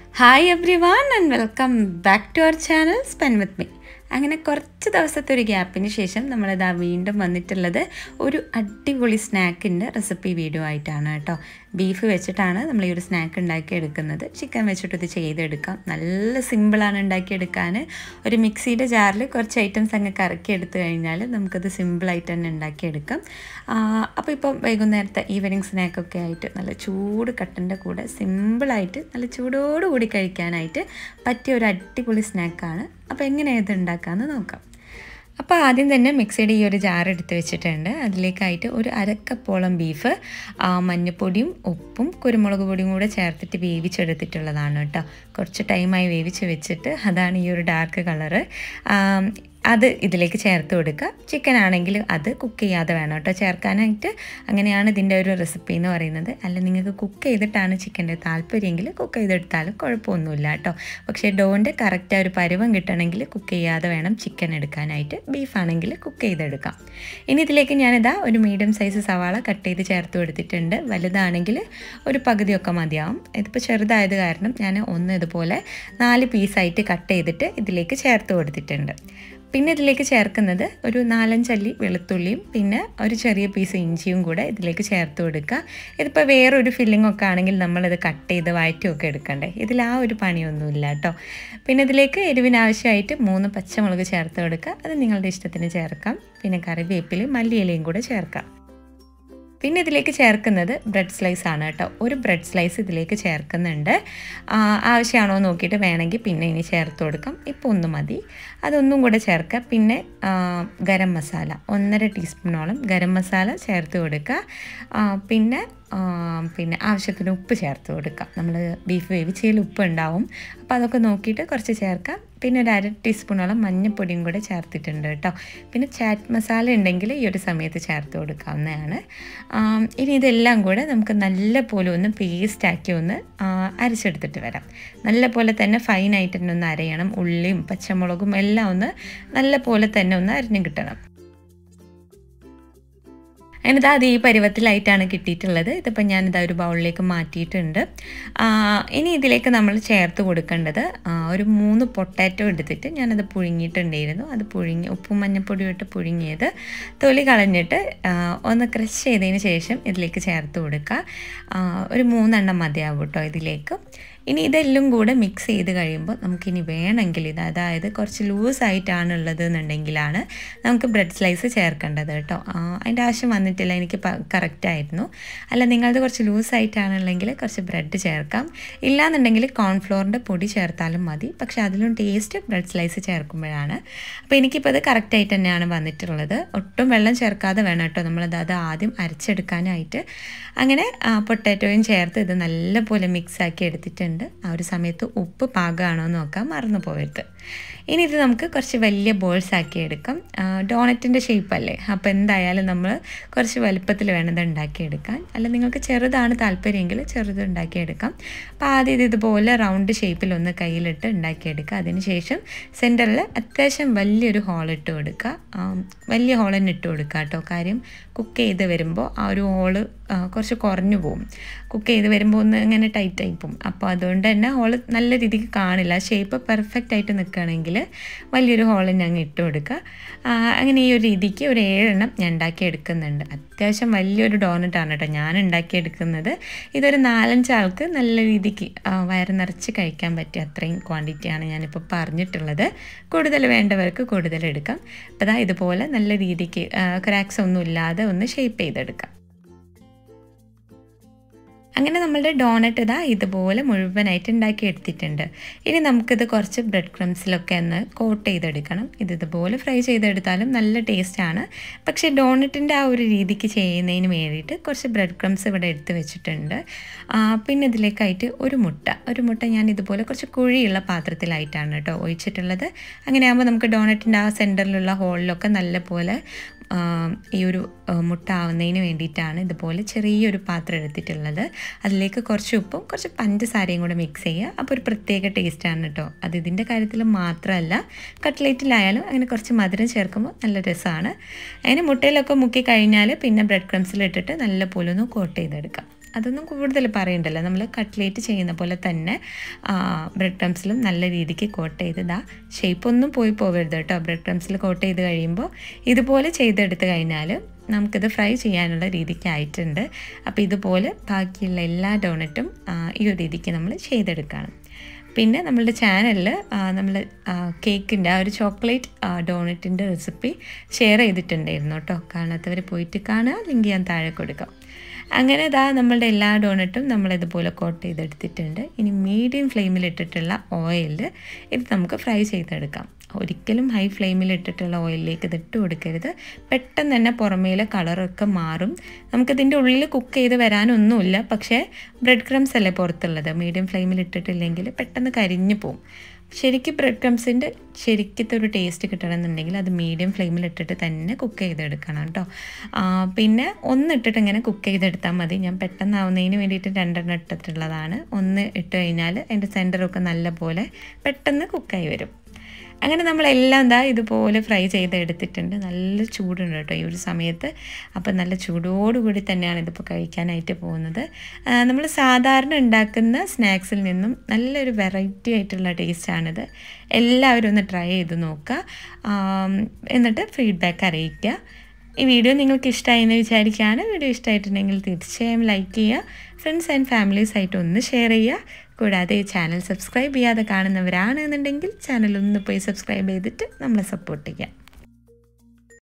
hi everyone and welcome back to our channel spend with me അങ്ങനെ കുറച്ച് ദിവസത്തെ ഒരു ഗ്യാപ്പിന് ശേഷം നമ്മളിതാ വീണ്ടും വന്നിട്ടുള്ളത് ഒരു അടിപൊളി സ്നാക്കിൻ്റെ റെസിപ്പി വീഡിയോ ആയിട്ടാണ് കേട്ടോ ബീഫ് വെച്ചിട്ടാണ് നമ്മൾ ഈ ഒരു സ്നാക്ക് ഉണ്ടാക്കിയെടുക്കുന്നത് ചിക്കൻ വെച്ചിട്ട് ഇത് ചെയ്തെടുക്കാം നല്ല സിമ്പിളാണ് ഉണ്ടാക്കിയെടുക്കാൻ ഒരു മിക്സിയുടെ ജാറിൽ കുറച്ച് ഐറ്റംസ് അങ്ങ് കറക്കി എടുത്തു കഴിഞ്ഞാൽ നമുക്കത് സിമ്പിളായിട്ട് തന്നെ ഉണ്ടാക്കിയെടുക്കാം അപ്പോൾ ഇപ്പം വൈകുന്നേരത്തെ ഈവനിങ് സ്നാക്കൊക്കെ ആയിട്ട് നല്ല ചൂട് കട്ടൻ്റെ കൂടെ സിമ്പിളായിട്ട് നല്ല ചൂടോടുകൂടി കഴിക്കാനായിട്ട് പറ്റിയ ഒരു അടിപൊളി സ്നാക്കാണ് അപ്പോൾ എങ്ങനെയാണ് ഇത് ഉണ്ടാക്കാമെന്ന് നോക്കാം അപ്പോൾ ആദ്യം തന്നെ മിക്സിയുടെ ഈ ഒരു ജാർ എടുത്ത് വെച്ചിട്ടുണ്ട് അതിലേക്കായിട്ട് ഒരു അരക്കപ്പോളം ബീഫ് മഞ്ഞൾപ്പൊടിയും ഉപ്പും കുരുമുളക് പൊടിയും കൂടെ ചേർത്തിട്ട് വേവിച്ചെടുത്തിട്ടുള്ളതാണ് കേട്ടോ കുറച്ച് ടൈമായി വേവിച്ച് വെച്ചിട്ട് അതാണ് ഈ ഒരു ഡാർക്ക് കളറ് അത് ഇതിലേക്ക് ചേർത്ത് കൊടുക്കുക ചിക്കൻ ആണെങ്കിൽ അത് കുക്ക് ചെയ്യാതെ വേണം കേട്ടോ ചേർക്കാനായിട്ട് അങ്ങനെയാണ് ഇതിൻ്റെ ഒരു റെസിപ്പി എന്ന് പറയുന്നത് അല്ല നിങ്ങൾക്ക് കുക്ക് ചെയ്തിട്ടാണ് ചിക്കൻ്റെ താല്പര്യമെങ്കിൽ കുക്ക് ചെയ്തെടുത്താലും കുഴപ്പമൊന്നുമില്ല കേട്ടോ പക്ഷേ ഡോൻ്റെ കറക്റ്റ് ഒരു പരുവം കിട്ടണമെങ്കിൽ കുക്ക് ചെയ്യാതെ വേണം ചിക്കൻ എടുക്കാനായിട്ട് ബീഫാണെങ്കിൽ കുക്ക് ചെയ്തെടുക്കാം ഇനി ഇതിലേക്ക് ഞാനിതാ ഒരു മീഡിയം സൈസ് സവാള കട്ട് ചെയ്ത് ചേർത്ത് കൊടുത്തിട്ടുണ്ട് വലുതാണെങ്കിൽ ഒരു പകുതിയൊക്കെ മതിയാവും ഇതിപ്പോൾ ചെറുതായത് കാരണം ഞാൻ ഒന്ന് ഇതുപോലെ നാല് പീസായിട്ട് കട്ട് ചെയ്തിട്ട് ഇതിലേക്ക് ചേർത്ത് കൊടുത്തിട്ടുണ്ട് പിന്നെ ഇതിലേക്ക് ചേർക്കുന്നത് ഒരു നാലഞ്ചല്ലി വെളുത്തുള്ളിയും പിന്നെ ഒരു ചെറിയ പീസ് ഇഞ്ചിയും കൂടെ ഇതിലേക്ക് ചേർത്ത് കൊടുക്കുക ഇതിപ്പോൾ വേറൊരു ഫില്ലിംഗ് ഒക്കെ ആണെങ്കിൽ നമ്മളിത് കട്ട് ചെയ്ത് വഴറ്റിയൊക്കെ എടുക്കണ്ടേ ഇതിൽ ആ ഒരു പണിയൊന്നുമില്ല കേട്ടോ പിന്നെ ഇതിലേക്ക് എരിവിനാവശ്യമായിട്ട് മൂന്ന് പച്ചമുളക് ചേർത്ത് കൊടുക്കുക അത് നിങ്ങളുടെ ഇഷ്ടത്തിന് ചേർക്കാം പിന്നെ കറിവേപ്പിലയും മല്ലിയിലയും കൂടെ ചേർക്കാം പിന്നെ ഇതിലേക്ക് ചേർക്കുന്നത് ബ്രെഡ് സ്ലൈസ് ആണ് കേട്ടോ ഒരു ബ്രെഡ് സ്ലൈസ് ഇതിലേക്ക് ചേർക്കുന്നുണ്ട് ആവശ്യമാണോ നോക്കിയിട്ട് വേണമെങ്കിൽ പിന്നെ ഇനി ചേർത്ത് കൊടുക്കാം ഇപ്പോൾ ഒന്ന് മതി അതൊന്നും കൂടെ ചേർക്കുക പിന്നെ ഗരം മസാല ഒന്നര ടീസ്പൂണോളം ഗരം മസാല ചേർത്ത് കൊടുക്കുക പിന്നെ പിന്നെ ആവശ്യത്തിന് ഉപ്പ് ചേർത്ത് കൊടുക്കാം നമ്മൾ ബീഫ് വേവിച്ചതിൽ ഉപ്പ് ഉണ്ടാവും അപ്പോൾ അതൊക്കെ നോക്കിയിട്ട് കുറച്ച് ചേർക്കാം പിന്നെ ഒരു അര ടീസ്പൂണോളം മഞ്ഞൾപ്പൊടിയും കൂടെ ചേർത്തിട്ടുണ്ട് കേട്ടോ പിന്നെ ചാറ്റ് മസാല ഉണ്ടെങ്കിൽ ഈ ഒരു സമയത്ത് ചേർത്ത് കൊടുക്കാവുന്നതാണ് ഇനി ഇതെല്ലാം കൂടെ നമുക്ക് നല്ല പോലെ ഒന്ന് പേസ്റ്റാക്കി ഒന്ന് അരച്ചെടുത്തിട്ട് വരാം നല്ല പോലെ തന്നെ ഫൈനായിട്ട് തന്നെ ഒന്ന് അരയണം ഉള്ളിയും പച്ചമുളകും എല്ലാം ഒന്ന് നല്ല പോലെ തന്നെ ഒന്ന് അരിഞ്ഞു കിട്ടണം അതിനിത് അത് ഈ പരുവത്തിലായിട്ടാണ് കിട്ടിയിട്ടുള്ളത് ഇതിപ്പോൾ ഞാനിതാ ഒരു ബൗളിലേക്ക് മാറ്റിയിട്ടുണ്ട് ഇനി ഇതിലേക്ക് നമ്മൾ ചേർത്ത് കൊടുക്കേണ്ടത് ഒരു മൂന്ന് പൊട്ടാറ്റോ എടുത്തിട്ട് ഞാനത് പുഴുങ്ങിയിട്ടുണ്ടായിരുന്നു അത് പുഴുങ്ങി ഉപ്പും മഞ്ഞൾപ്പൊടിയും ഇട്ട് പുഴുങ്ങിയത് തൊലി കളഞ്ഞിട്ട് ഒന്ന് ക്രഷ് ചെയ്തതിന് ശേഷം ഇതിലേക്ക് ചേർത്ത് കൊടുക്കുക ഒരു മൂന്നെണ്ണം മതിയാവും കേട്ടോ ഇതിലേക്ക് ഇനി ഇതെല്ലാം കൂടെ മിക്സ് ചെയ്ത് കഴിയുമ്പോൾ നമുക്കിനി വേണമെങ്കിൽ ഇത് അതായത് കുറച്ച് ലൂസായിട്ടാണ് ഉള്ളത് എന്നുണ്ടെങ്കിലാണ് നമുക്ക് ബ്രെഡ് സ്ലൈസ് ചേർക്കേണ്ടത് കേട്ടോ അതിൻ്റെ ആവശ്യം വന്നിട്ടില്ല എനിക്ക് കറക്റ്റായിരുന്നു അല്ല നിങ്ങളത് കുറച്ച് ലൂസായിട്ടാണുള്ളെങ്കിൽ കുറച്ച് ബ്രെഡ് ചേർക്കാം ഇല്ലാന്നുണ്ടെങ്കിൽ കോൺഫ്ലോറിൻ്റെ പൊടി ചേർത്താലും മതി പക്ഷേ അതിലും ടേസ്റ്റ് ബ്രെഡ് സ്ലൈസ് ചേർക്കുമ്പോഴാണ് അപ്പോൾ എനിക്കിപ്പോൾ ഇത് കറക്റ്റായിട്ട് തന്നെയാണ് വന്നിട്ടുള്ളത് ഒട്ടും വെള്ളം ചേർക്കാതെ വേണം കേട്ടോ നമ്മളത് അത് ആദ്യം അരച്ചെടുക്കാനായിട്ട് അങ്ങനെ പൊട്ടാറ്റോയും ചേർത്ത് ഇത് നല്ലപോലെ മിക്സാക്കി എടുത്തിട്ടുണ്ട് ആ ഒരു സമയത്ത് ഉപ്പ് പാകമാണോ എന്ന് നോക്കാം മറന്നു പോയത് ഇനി ഇത് നമുക്ക് കുറച്ച് വലിയ ബോൾസ് ആക്കി എടുക്കാം ഡോണറ്റിൻ്റെ ഷേപ്പല്ലേ അപ്പോൾ എന്തായാലും നമ്മൾ കുറച്ച് വലുപ്പത്തിൽ വേണം ഇത് ഉണ്ടാക്കിയെടുക്കാൻ അല്ല നിങ്ങൾക്ക് ചെറുതാണ് താല്പര്യമെങ്കിൽ ചെറുത് ഉണ്ടാക്കിയെടുക്കാം അപ്പോൾ ആദ്യം ഇത് ഇതുപോലെ റൗണ്ട് ഷേപ്പിൽ ഒന്ന് കയ്യിലിട്ട് ഉണ്ടാക്കിയെടുക്കുക അതിനുശേഷം സെൻറ്ററിൽ അത്യാവശ്യം വലിയൊരു ഹോൾ ഇട്ട് കൊടുക്കുക വലിയ ഹോൾ തന്നെ ഇട്ട് കൊടുക്കുക കേട്ടോ കാര്യം കുക്ക് ചെയ്ത് വരുമ്പോൾ ആ ഒരു ഹോള് കുറച്ച് കുറഞ്ഞു പോകും കുക്ക് ചെയ്ത് വരുമ്പോൾ ഒന്ന് ഇങ്ങനെ ടൈറ്റ് ആയി പോകും അപ്പോൾ അതുകൊണ്ട് തന്നെ ഹോള് നല്ല രീതിക്ക് കാണില്ല ഷേപ്പ് പെർഫെക്റ്റ് ആയിട്ട് നിൽക്കുകയാണെങ്കിൽ വലിയൊരു ഹോൾ ഞാൻ ഇട്ട് കൊടുക്കുക അങ്ങനെ ഈ ഒരു രീതിക്ക് ഒരു ഏഴെണ്ണം ഞാൻ ഉണ്ടാക്കി എടുക്കുന്നുണ്ട് അത്യാവശ്യം വലിയൊരു ഡോണറ്റാണ് കേട്ടോ ഞാൻ ഉണ്ടാക്കിയെടുക്കുന്നത് ഇതൊരു നാലഞ്ച് ആൾക്ക് നല്ല രീതിക്ക് വയറ് നിറച്ച് കഴിക്കാൻ പറ്റിയ അത്രയും ക്വാണ്ടിറ്റിയാണ് ഞാനിപ്പോൾ പറഞ്ഞിട്ടുള്ളത് കൂടുതൽ വേണ്ടവർക്ക് കൂടുതൽ എടുക്കാം അപ്പോൾ അതാ ഇതുപോലെ നല്ല രീതിക്ക് ക്രാക്സ് ഒന്നും ഇല്ലാതെ ഒന്ന് ഷേപ്പ് ചെയ്തെടുക്കാം അങ്ങനെ നമ്മളുടെ ഡോണറ്റ് ഇതാ ഇതുപോലെ മുഴുവനായിട്ട് ഉണ്ടാക്കി എടുത്തിട്ടുണ്ട് ഇനി നമുക്കിത് കുറച്ച് ബ്രെഡ് ക്രംസിലൊക്കെ ഒന്ന് കോട്ട് ചെയ്തെടുക്കണം ഇത് ഇതുപോലെ ഫ്രൈ ചെയ്തെടുത്താലും നല്ല ടേസ്റ്റാണ് പക്ഷേ ഡോണറ്റിൻ്റെ ആ ഒരു രീതിക്ക് ചെയ്യുന്നതിന് വേണ്ടിയിട്ട് കുറച്ച് ബ്രെഡ് ക്രംസ് ഇവിടെ എടുത്ത് വെച്ചിട്ടുണ്ട് പിന്നെ ഇതിലേക്കായിട്ട് ഒരു മുട്ട ഒരു മുട്ട ഞാൻ ഇതുപോലെ കുറച്ച് കുഴിയുള്ള പാത്രത്തിലായിട്ടാണ് കേട്ടോ ഒഴിച്ചിട്ടുള്ളത് അങ്ങനെ ആകുമ്പോൾ നമുക്ക് ഡോണറ്റിൻ്റെ ആ സെൻറ്ററിലുള്ള ഹോളിലൊക്കെ നല്ലപോലെ ഈ ഒരു മുട്ട ആവുന്നതിന് വേണ്ടിയിട്ടാണ് ഇതുപോലെ ചെറിയൊരു പാത്രം എടുത്തിട്ടുള്ളത് അതിലേക്ക് കുറച്ച് ഉപ്പും കുറച്ച് പഞ്ചസാരയും കൂടെ മിക്സ് ചെയ്യുക അപ്പോൾ ഒരു പ്രത്യേക ടേസ്റ്റാണ് കേട്ടോ അത് ഇതിൻ്റെ കാര്യത്തിൽ മാത്രമല്ല കട്ട്ലേറ്റിലായാലും അങ്ങനെ കുറച്ച് മധുരം ചേർക്കുമ്പോൾ നല്ല രസമാണ് അതിന് മുട്ടയിലൊക്കെ മുക്കി കഴിഞ്ഞാൽ പിന്നെ ബ്രെഡ് ക്രംസിലിട്ടിട്ട് നല്ല പോലെ ഒന്ന് കോട്ട് ചെയ്തെടുക്കാം അതൊന്നും കൂടുതൽ പറയണ്ടല്ലോ നമ്മൾ കട്ട്ലേറ്റ് ചെയ്യുന്ന പോലെ തന്നെ ബ്രെഡ് ക്രംസിലും നല്ല രീതിക്ക് കോട്ട് ചെയ്ത് ഇതാ ഷേപ്പ് ഒന്നും പോയി പോകരുത് കേട്ടോ ബ്രെഡ് ക്രംസിൽ കോട്ട് ചെയ്ത് കഴിയുമ്പോൾ ഇതുപോലെ ചെയ്തെടുത്ത് കഴിഞ്ഞാൽ നമുക്കിത് ഫ്രൈ ചെയ്യാനുള്ള രീതിക്കായിട്ടുണ്ട് അപ്പോൾ ഇതുപോലെ ബാക്കിയുള്ള എല്ലാ ഡോണറ്റും ഈ ഒരു രീതിക്ക് നമ്മൾ ചെയ്തെടുക്കണം പിന്നെ നമ്മളുടെ ചാനലിൽ നമ്മൾ കേക്കിൻ്റെ ആ ഒരു ചോക്ലേറ്റ് ഡോണറ്റിൻ്റെ റെസിപ്പി ഷെയർ ചെയ്തിട്ടുണ്ടായിരുന്നു കേട്ടോ കാണാത്തവർ പോയിട്ട് കാണുക ലിങ്ക് ഞാൻ താഴെ കൊടുക്കാം അങ്ങനെ ഇതാ നമ്മളുടെ എല്ലാ ഡോണറ്റും നമ്മളിതുപോലെ കോട്ട് ചെയ്തെടുത്തിട്ടുണ്ട് ഇനി മീഡിയം ഫ്ലെയിമിൽ ഇട്ടിട്ടുള്ള ഓയിലിൽ ഇത് നമുക്ക് ഫ്രൈ ചെയ്തെടുക്കാം ഒരിക്കലും ഹൈ ഫ്ലെയിമിൽ ഇട്ടിട്ടുള്ള ഓയിലിലേക്ക് ഇത് ഇട്ട് കൊടുക്കരുത് പെട്ടെന്ന് തന്നെ പുറമേലെ കളറൊക്കെ മാറും നമുക്കിതിൻ്റെ ഉള്ളിൽ കുക്ക് ചെയ്ത് വരാനൊന്നുമില്ല പക്ഷേ ബ്രെഡ് ക്രംസ് അല്ലേ പുറത്തുള്ളത് മീഡിയം ഫ്ലെയിമിൽ ഇട്ടിട്ടില്ലെങ്കിൽ പെട്ടെന്ന് കരിഞ്ഞു പോവും ശരിക്കും ബ്രെഡ് ക്രംസിൻ്റെ ശരിക്കത്തെ ഒരു ടേസ്റ്റ് കിട്ടണമെന്നുണ്ടെങ്കിൽ അത് മീഡിയം ഫ്ലെയിമിൽ ഇട്ടിട്ട് തന്നെ കുക്ക് ചെയ്തെടുക്കണം കേട്ടോ പിന്നെ ഒന്നിട്ടിട്ട് ഇങ്ങനെ കുക്ക് ചെയ്തെടുത്താൽ മതി ഞാൻ പെട്ടെന്നാവുന്നതിന് വേണ്ടിയിട്ട് രണ്ടെണ്ണം ഇട്ടിട്ടുള്ളതാണ് ഒന്ന് ഇട്ട് കഴിഞ്ഞാൽ അതിൻ്റെ സെൻറ്ററൊക്കെ നല്ലപോലെ പെട്ടെന്ന് കുക്കായി വരും അങ്ങനെ നമ്മളെല്ലാം എന്താ ഇതുപോലെ ഫ്രൈ ചെയ്തെടുത്തിട്ടുണ്ട് നല്ല ചൂടുണ്ട് കേട്ടോ ഈ ഒരു സമയത്ത് അപ്പം നല്ല ചൂടോടുകൂടി തന്നെയാണ് ഇതിപ്പോൾ കഴിക്കാനായിട്ട് പോകുന്നത് നമ്മൾ സാധാരണ ഉണ്ടാക്കുന്ന സ്നാക്സിൽ നിന്നും നല്ലൊരു വെറൈറ്റി ആയിട്ടുള്ള ടേസ്റ്റാണിത് എല്ലാവരും ഒന്ന് ട്രൈ ചെയ്ത് നോക്കുക എന്നിട്ട് ഫീഡ്ബാക്ക് അറിയിക്കുക ഈ വീഡിയോ നിങ്ങൾക്ക് ഇഷ്ടമായി എന്ന് വിചാരിക്കുകയാണ് വീഡിയോ ഇഷ്ടമായിട്ടുണ്ടെങ്കിൽ തീർച്ചയായും ലൈക്ക് ചെയ്യുക ഫ്രണ്ട്സ് ആൻഡ് ഫാമിലീസ് ആയിട്ട് ഒന്ന് ഷെയർ ചെയ്യുക കൂടാതെ ഈ ചാനൽ സബ്സ്ക്രൈബ് ചെയ്യാതെ കാണുന്നവരാണെന്നുണ്ടെങ്കിൽ ചാനൽ ഒന്ന് പോയി സബ്സ്ക്രൈബ് ചെയ്തിട്ട് നമ്മളെ സപ്പോർട്ട് ചെയ്യുക